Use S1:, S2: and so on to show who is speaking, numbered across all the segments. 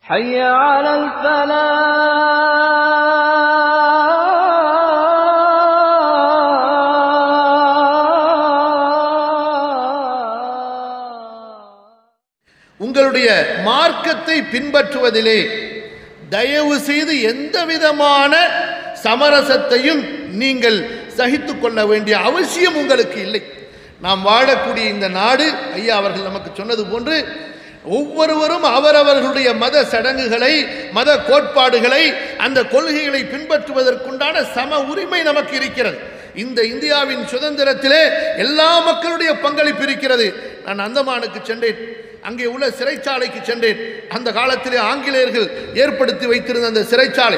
S1: حي على الفلاح
S2: உங்களுடைய மார்க்கத்தை பின்பற்றுவதிலே தயவு செய்து எந்த விதமான சமரசத்தையும் நீங்கள் சகித்துக் கொள்ள வேண்டிய அவசியம் உங்களுக்கு இல்லை நாம் வாழக்கூடிய இந்த நாடு ஐயா அவர்கள் நமக்கு சொன்னது போன்று ஒவ்வொருவரும் அவரவர்களுடைய மத சடங்குகளை மத கோட்பாடுகளை அந்த கொள்கைகளை பின்பற்றுவதற்குண்டான சம உரிமை நமக்கு இருக்கிறது இந்த இந்தியாவின் சுதந்திரத்திலே எல்லா மக்களுடைய பங்களிப்பு இருக்கிறது நான் அந்தமானுக்கு சென்றேன் அங்கே உள்ள சிறைச்சாலைக்கு சென்றேன் அந்த காலத்திலே ஆங்கிலேயர்கள் ஏற்படுத்தி வைத்திருந்த அந்த சிறைச்சாலை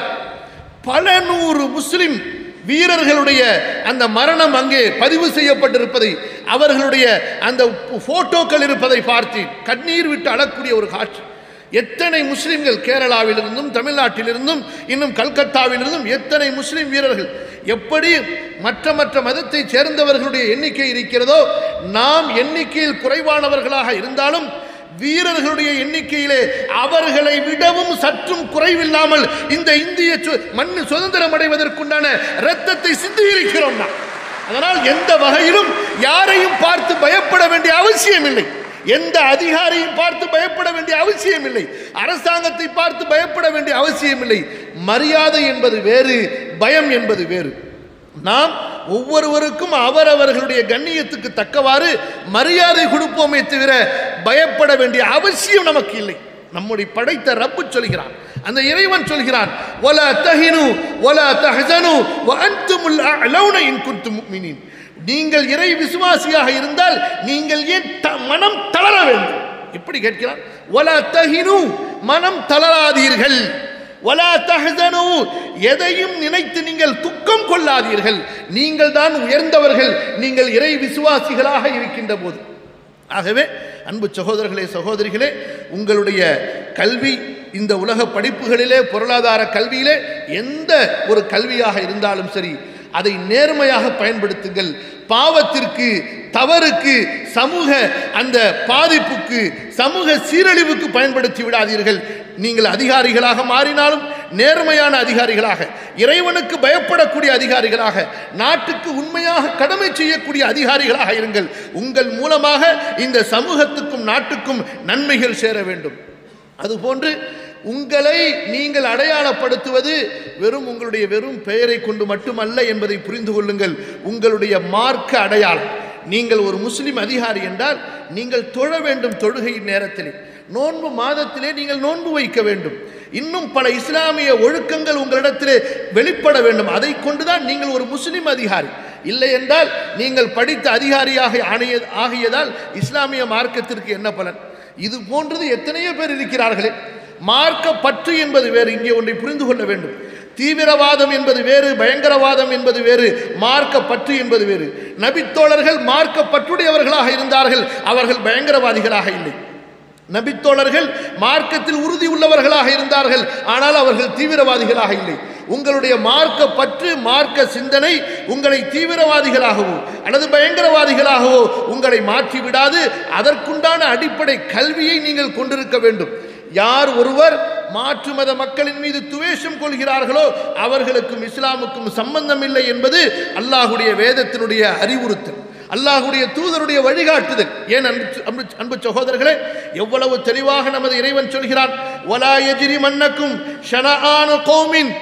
S2: பல நூறு முஸ்லிம் வீரர்களுடைய அந்த மரணம் அங்கே பதிவு செய்யப்பட்டிருப்பதை அவர்களுடைய அந்த போட்டோக்கள் இருப்பதை பார்த்து கண்ணீர் விட்டு அழக்கூடிய ஒரு காட்சி எத்தனை முஸ்லிம்கள் கேரளாவிலிருந்தும் தமிழ்நாட்டிலிருந்தும் இன்னும் கல்கத்தாவிலிருந்தும் எத்தனை முஸ்லிம் வீரர்கள் எப்படி மற்ற மற்ற மதத்தைச் சேர்ந்தவர்களுடைய எண்ணிக்கை இருக்கிறதோ நாம் எண்ணிக்கையில் குறைவானவர்களாக இருந்தாலும் வீரர்களுடைய எண்ணிக்கையிலே அவர்களை விடவும் சற்றும் குறைவில்லாமல் இந்த இந்திய சு- மண் சுதந்திரம் அடைவதற்குண்டான இரத்தத்தை சிந்தியிருக்கிறோம் நாம் அதனால் எந்த வகையிலும் யாரையும் பார்த்து பயப்பட வேண்டிய அவசியம் இல்லை எந்த அதிகாரியும் பார்த்து பயப்பட வேண்டிய அவசியம் இல்லை அரசாங்கத்தை பார்த்து பயப்பட வேண்டிய அவசியம் இல்லை மரியாதை என்பது வேறு பயம் என்பது வேறு நாம் ஒவ்வொருவருக்கும் அவரவர்களுடைய கண்ணியத்துக்கு தக்கவாறு மரியாதை கொடுப்போமே தவிர பயப்பட வேண்டிய அவசியம் நமக்கு இல்லை நம்முடைய படைத்த ரப்பு சொல்கிறான் அந்த இறைவன் சொல்கிறான் ஒல தஹினு ஒல தஹசனு வஅன்துமுல் அலௌன இன் குன்தும் முஃமினீன் நீங்கள் இறை விசுவாசியாக இருந்தால் நீங்கள் ஏன் த- மனம் தளர வேண்டும் எப்படி கேட்கிறான் ஒல தஹினு மனம் தளராதீர்கள் வலா தஹசனு எதையும் நினைத்து நீங்கள் துக்கம் கொள்ளாதீர்கள் நீங்கள் தான் உயர்ந்தவர்கள் நீங்கள் இறை விசுவாசிகளாக இருக்கின்ற போது ஆகவே அன்பு சகோதரர்களே சகோதரிகளே உங்களுடைய கல்வி இந்த உலக படிப்புகளிலே பொருளாதார கல்வியிலே எந்த ஒரு கல்வியாக இருந்தாலும் சரி அதை நேர்மையாக பயன்படுத்துங்கள் பாவத்திற்கு தவறுக்கு சமூக அந்த பாதிப்புக்கு சமூக சீரழிவுக்கு பயன்படுத்தி விடாதீர்கள் நீங்கள் அதிகாரிகளாக மாறினாலும் நேர்மையான அதிகாரிகளாக இறைவனுக்கு பயப்படக்கூடிய அதிகாரிகளாக நாட்டுக்கு உண்மையாக கடமை செய்யக்கூடிய அதிகாரிகளாக இருங்கள் உங்கள் மூலமாக இந்த சமூகத்துக்கும் நாட்டுக்கும் நன்மைகள் சேர வேண்டும் அதுபோன்று உங்களை நீங்கள் அடையாளப்படுத்துவது வெறும் உங்களுடைய வெறும் பெயரை கொண்டு மட்டுமல்ல என்பதை புரிந்து கொள்ளுங்கள் உங்களுடைய மார்க்க அடையாளம் நீங்கள் ஒரு முஸ்லிம் அதிகாரி என்றால் நீங்கள் தொழ வேண்டும் தொழுகையின் நேரத்திலே நோன்பு மாதத்திலே நீங்கள் நோன்பு வைக்க வேண்டும் இன்னும் பல இஸ்லாமிய ஒழுக்கங்கள் உங்களிடத்திலே வெளிப்பட வேண்டும் அதை கொண்டுதான் நீங்கள் ஒரு முஸ்லிம் அதிகாரி இல்லை என்றால் நீங்கள் படித்த அதிகாரியாக ஆணைய ஆகியதால் இஸ்லாமிய மார்க்கத்திற்கு என்ன பலன் இது போன்றது எத்தனையோ பேர் இருக்கிறார்களே மார்க்க பற்று என்பது வேறு இங்கே ஒன்றை புரிந்து கொள்ள வேண்டும் தீவிரவாதம் என்பது வேறு பயங்கரவாதம் என்பது வேறு மார்க்க பற்று என்பது வேறு நபித்தோழர்கள் மார்க்க பற்றுடையவர்களாக இருந்தார்கள் அவர்கள் பயங்கரவாதிகளாக இல்லை நபித்தோழர்கள் மார்க்கத்தில் உறுதி உள்ளவர்களாக இருந்தார்கள் ஆனால் அவர்கள் தீவிரவாதிகளாக இல்லை உங்களுடைய மார்க்க பற்று மார்க்க சிந்தனை உங்களை தீவிரவாதிகளாகவோ அல்லது பயங்கரவாதிகளாகவோ உங்களை மாற்றி விடாது அதற்குண்டான அடிப்படை கல்வியை நீங்கள் கொண்டிருக்க வேண்டும் யார் ஒருவர் மாற்று மத மக்களின் மீது துவேஷம் கொள்கிறார்களோ அவர்களுக்கும் இஸ்லாமுக்கும் சம்பந்தம் இல்லை என்பது அல்லாஹுடைய வேதத்தினுடைய அறிவுறுத்தல் அல்லாஹுடைய தூதருடைய வழிகாட்டுதல் ஏன் அன்பு அன்பு அன்பு சகோதரர்களே எவ்வளவு தெளிவாக நமது இறைவன் சொல்கிறான் வலா எஜிரி மன்னக்கும் ஷனஆனு கௌமின்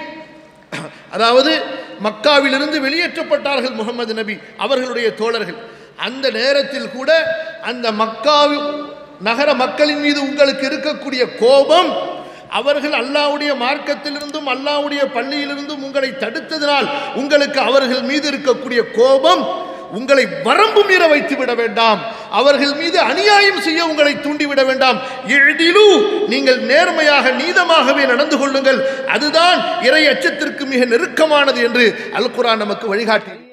S2: அதாவது மக்காவிலிருந்து வெளியேற்றப்பட்டார்கள் முகமது நபி அவர்களுடைய தோழர்கள் அந்த நேரத்தில் கூட அந்த மக்காவி நகர மக்களின் மீது உங்களுக்கு இருக்கக்கூடிய கோபம் அவர்கள் அல்லாவுடைய மார்க்கத்திலிருந்தும் அல்லாவுடைய பள்ளியிலிருந்தும் உங்களை தடுத்ததினால் உங்களுக்கு அவர்கள் மீது இருக்கக்கூடிய கோபம் உங்களை வரம்பு மீற வைத்து விட வேண்டாம் அவர்கள் மீது அநியாயம் செய்ய உங்களை தூண்டிவிட வேண்டாம் எழிலு நீங்கள் நேர்மையாக நீதமாகவே நடந்து கொள்ளுங்கள் அதுதான் இறை அச்சத்திற்கு மிக நெருக்கமானது என்று அல் குர்ஆன் நமக்கு வழிகாட்டி